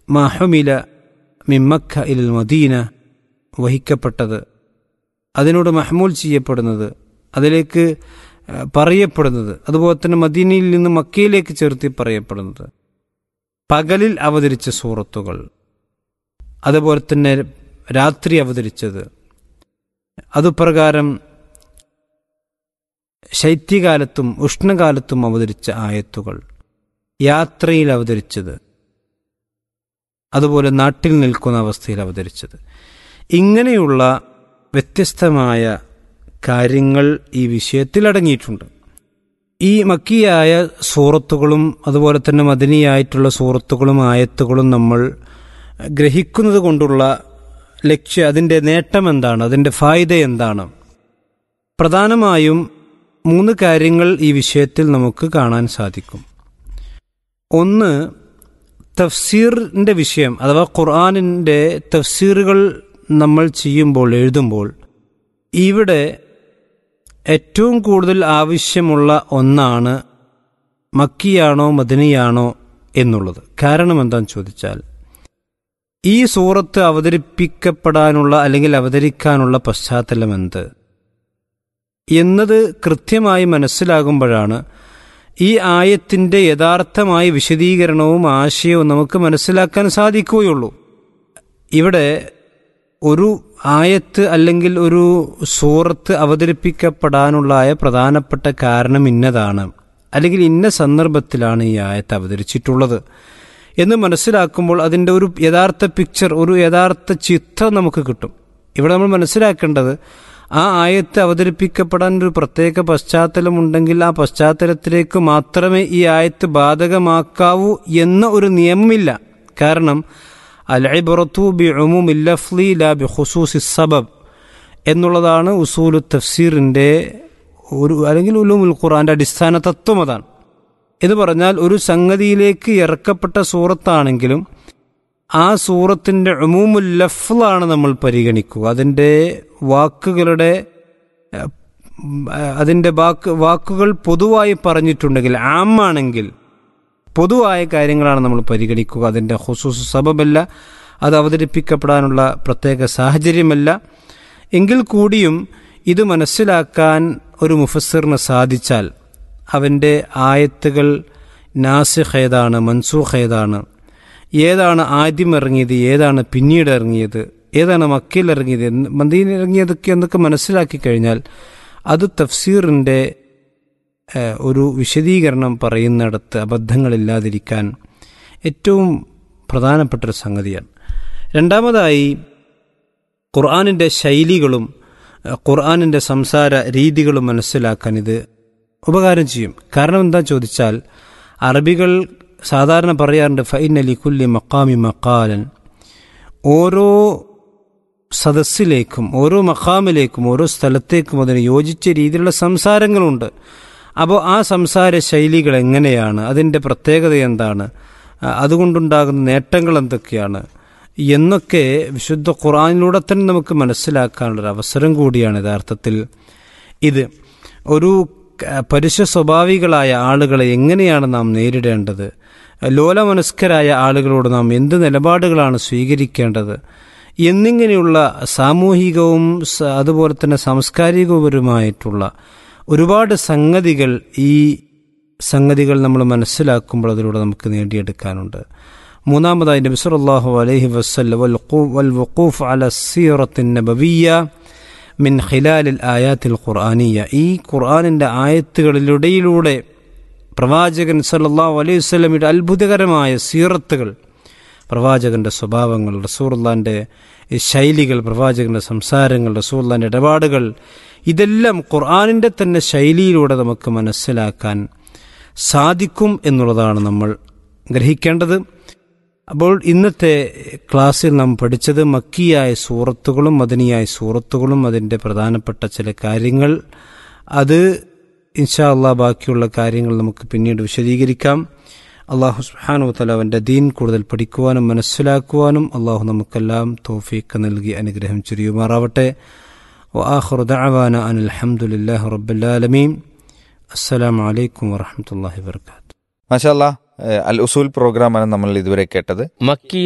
മാഹുമില മിമ്മക്ക ഇൽ മദീന വഹിക്കപ്പെട്ടത് അതിനോട് മഹ്മൂൽ ചെയ്യപ്പെടുന്നത് അതിലേക്ക് ആ, പറയപ്പെടുന്നത് അതുപോലെ തന്നെ മദീനയിൽ നിന്ന് മക്കയിലേക്ക് ചേർത്തി പറയപ്പെടുന്നത് പകലിൽ അവതരിച്ച സൂറത്തുകൾ അതുപോലെ തന്നെ രാത്രി അവതരിച്ചത് അതുപ്രകാരം ശൈത്യകാലത്തും ഉഷ്ണകാലത്തും അവതരിച്ച ആയത്തുകൾ യാത്രയിൽ അവതരിച്ചത് അതുപോലെ നാട്ടിൽ നിൽക്കുന്ന അവസ്ഥയിൽ അവതരിച്ചത് ഇങ്ങനെയുള്ള വ്യത്യസ്തമായ കാര്യങ്ങൾ ഈ വിഷയത്തിൽ അടങ്ങിയിട്ടുണ്ട് ഈ മക്കിയായ സൂറത്തുകളും അതുപോലെ തന്നെ മദനിയായിട്ടുള്ള സൂറത്തുകളും ആയത്തുകളും നമ്മൾ ഗ്രഹിക്കുന്നത് കൊണ്ടുള്ള ലക്ഷ്യം അതിൻ്റെ നേട്ടം എന്താണ് അതിൻ്റെ ഫായ്ദ എന്താണ് പ്രധാനമായും മൂന്ന് കാര്യങ്ങൾ ഈ വിഷയത്തിൽ നമുക്ക് കാണാൻ സാധിക്കും ഒന്ന് തഫ്സീറിൻ്റെ വിഷയം അഥവാ ഖുർആാനിൻ്റെ തഫ്സീറുകൾ നമ്മൾ ചെയ്യുമ്പോൾ എഴുതുമ്പോൾ ഇവിടെ ഏറ്റവും കൂടുതൽ ആവശ്യമുള്ള ഒന്നാണ് മക്കിയാണോ മദനിയാണോ എന്നുള്ളത് കാരണം എന്താണെന്ന് ചോദിച്ചാൽ ഈ സൂറത്ത് അവതരിപ്പിക്കപ്പെടാനുള്ള അല്ലെങ്കിൽ അവതരിക്കാനുള്ള പശ്ചാത്തലം എന്ത് എന്നത് കൃത്യമായി മനസ്സിലാകുമ്പോഴാണ് ഈ ആയത്തിൻ്റെ യഥാർത്ഥമായ വിശദീകരണവും ആശയവും നമുക്ക് മനസ്സിലാക്കാൻ സാധിക്കുകയുള്ളൂ ഇവിടെ ഒരു ആയത്ത് അല്ലെങ്കിൽ ഒരു സൂറത്ത് അവതരിപ്പിക്കപ്പെടാനുള്ളായ പ്രധാനപ്പെട്ട കാരണം ഇന്നതാണ് അല്ലെങ്കിൽ ഇന്ന സന്ദർഭത്തിലാണ് ഈ ആയത്ത് അവതരിച്ചിട്ടുള്ളത് എന്ന് മനസ്സിലാക്കുമ്പോൾ അതിൻ്റെ ഒരു യഥാർത്ഥ പിക്ചർ ഒരു യഥാർത്ഥ ചിത്രം നമുക്ക് കിട്ടും ഇവിടെ നമ്മൾ മനസ്സിലാക്കേണ്ടത് ആ ആയത്ത് അവതരിപ്പിക്കപ്പെടാൻ ഒരു പ്രത്യേക പശ്ചാത്തലമുണ്ടെങ്കിൽ ആ പശ്ചാത്തലത്തിലേക്ക് മാത്രമേ ഈ ആയത്ത് ബാധകമാക്കാവൂ എന്ന ഒരു നിയമമില്ല കാരണം അൽഇബ്റത്തു ബി ഉമുമില്ലഫ്ലി ലാ ബി ഖുസൂസി സബബ് എന്നുള്ളതാണ് ഉസൂലു തഫ്സീറിൻ്റെ ഒരു അല്ലെങ്കിൽ ഉലൂമുൽ ഖുറാന്റെ അടിസ്ഥാന തത്വം അതാണ് എന്ന് പറഞ്ഞാൽ ഒരു സംഗതിയിലേക്ക് ഇറക്കപ്പെട്ട സൂറത്താണെങ്കിലും ആ സൂറത്തിൻ്റെ ഉമൂമുൽ ലഫ്ലാണ് നമ്മൾ പരിഗണിക്കുക അതിൻ്റെ വാക്കുകളുടെ ഏഹ്, അതിൻ്റെ വാക്ക് വാക്കുകൾ പൊതുവായി പറഞ്ഞിട്ടുണ്ടെങ്കിൽ ആമാണെങ്കിൽ പൊതുവായ കാര്യങ്ങളാണ് നമ്മൾ പരിഗണിക്കുക അതിൻ്റെ ഹുസൂസ് സബബല്ല അത് അവതരിപ്പിക്കപ്പെടാനുള്ള പ്രത്യേക സാഹചര്യമല്ല എങ്കിൽ കൂടിയും ഇത് മനസ്സിലാക്കാൻ ഒരു മുഫസ്സിറിന് സാധിച്ചാൽ അവൻ്റെ ആയത്തുകൾ നാസിഖ് ഏതാണ് മൻസൂഖ് ഏതാണ് ഏതാണ് ആദ്യം ഇറങ്ങിയത് ഏതാണ് പിന്നീട് ഇറങ്ങിയത് ഏതാണ് മക്കയിൽ ഇറങ്ങിയത് എന്ന് മദീനയിൽ ഇറങ്ങിയതൊക്കെ എന്നൊക്കെ മനസ്സിലാക്കി കഴിഞ്ഞാൽ അത് തഫ്സീറിൻ്റെ ഏഹ്, ഒരു വിശദീകരണം പറയുന്നിടത്ത് അബദ്ധങ്ങളില്ലാതിരിക്കാൻ ഏറ്റവും പ്രധാനപ്പെട്ട ഒരു സംഗതിയാണ് രണ്ടാമതായി ഖുർആാനിൻ്റെ ശൈലികളും ഏഹ്, ഖുർആാനിൻ്റെ സംസാര രീതികളും മനസ്സിലാക്കാൻ ഇത് ഉപകാരം ചെയ്യും കാരണം എന്താ ചോദിച്ചാൽ അറബികൾ സാധാരണ പറയാറുണ്ട് ഫൈൻ അലി കുല്ലി മക്കാമി മക്കാലൻ ഓരോ സദസ്സിലേക്കും ഓരോ മക്കാമിലേക്കും ഓരോ സ്ഥലത്തേക്കും അതിന് യോജിച്ച രീതിയിലുള്ള സംസാരങ്ങളുണ്ട് അപ്പോൾ ആ സംസാര ശൈലികൾ എങ്ങനെയാണ് അതിൻ്റെ പ്രത്യേകത എന്താണ് ആ, അതുകൊണ്ടുണ്ടാകുന്ന നേട്ടങ്ങൾ എന്തൊക്കെയാണ് എന്നൊക്കെ വിശുദ്ധ ഖുറാനിലൂടെ തന്നെ നമുക്ക് മനസ്സിലാക്കാനുള്ളൊരു അവസരം കൂടിയാണ് യഥാർത്ഥത്തിൽ ഇത് ഒരു ക- പരുഷ സ്വഭാവികളായ ആളുകളെ എങ്ങനെയാണ് നാം നേരിടേണ്ടത് ലോലമനസ്കരായ ആളുകളോട് നാം എന്ത് നിലപാടുകളാണ് സ്വീകരിക്കേണ്ടത് എന്നിങ്ങനെയുള്ള സാമൂഹികവും സ- അതുപോലെ തന്നെ സാംസ്കാരികപരമായിട്ടുള്ള ഒരുപാട് സംഗതികൾ ഈ സംഗതികൾ നമ്മൾ മനസ്സിലാക്കുമ്പോൾ അതിലൂടെ നമുക്ക് നേടിയെടുക്കാനുണ്ട് മൂന്നാമതായി നബി സല്ലല്ലാഹു അലൈഹി വസല്ലം വൽ ഖു- വൽ വഖൂഫ് അല സീറത്തിൻ നബവിയ്യ മിൻ ഖിലാലിൽ ആയാത്തിൽ ഖുർആനിയ ഈ ഖുർആനിൻ്റെ ആയത്തുകളിലൂടെയിലൂടെ പ്രവാചകൻ സല്ലല്ലാഹു അലൈഹി വസല്ലമയുടെ അത്ഭുതകരമായ സീറത്തുകൾ പ്രവാചകന്റെ സ്വഭാവങ്ങൾ റസൂർലാൻ്റെ ശൈലികൾ പ്രവാചകന്റെ സംസാരങ്ങൾ റസൂർലാൻ്റെ ഇടപാടുകൾ ഇതെല്ലാം ഖുർആാനിൻ്റെ തന്നെ ശൈലിയിലൂടെ നമുക്ക് മനസ്സിലാക്കാൻ സാധിക്കും എന്നുള്ളതാണ് നമ്മൾ ഗ്രഹിക്കേണ്ടത് അപ്പോൾ ഇന്നത്തെ ക്ലാസ്സിൽ നാം പഠിച്ചത് മക്കിയായ സൂറത്തുകളും മദനിയായ സൂറത്തുകളും അതിൻ്റെ പ്രധാനപ്പെട്ട ചില കാര്യങ്ങൾ അത് ഇൻഷാ അള്ളാ ബാക്കിയുള്ള കാര്യങ്ങൾ നമുക്ക് പിന്നീട് വിശദീകരിക്കാം അള്ളാഹു സുബ്ഹാനഹു തആല അവൻ്റെ ദീൻ കൂടുതൽ പഠിക്കുവാനും മനസ്സിലാക്കുവാനും അള്ളാഹു നമുക്കെല്ലാം തോഫീക്ക് നൽകി അനുഗ്രഹം ചുരിയുമാറാവട്ടെ وآخر دعوانا أن الحمد لله رب العالمين السلام عليكم ورحمة الله وبركاته മാഷാല്ല അൽ ഉസൂൽ പ്രോഗ്രാമാണ് നമ്മൾ ഇതുവരെ കേട്ടത് മക്കി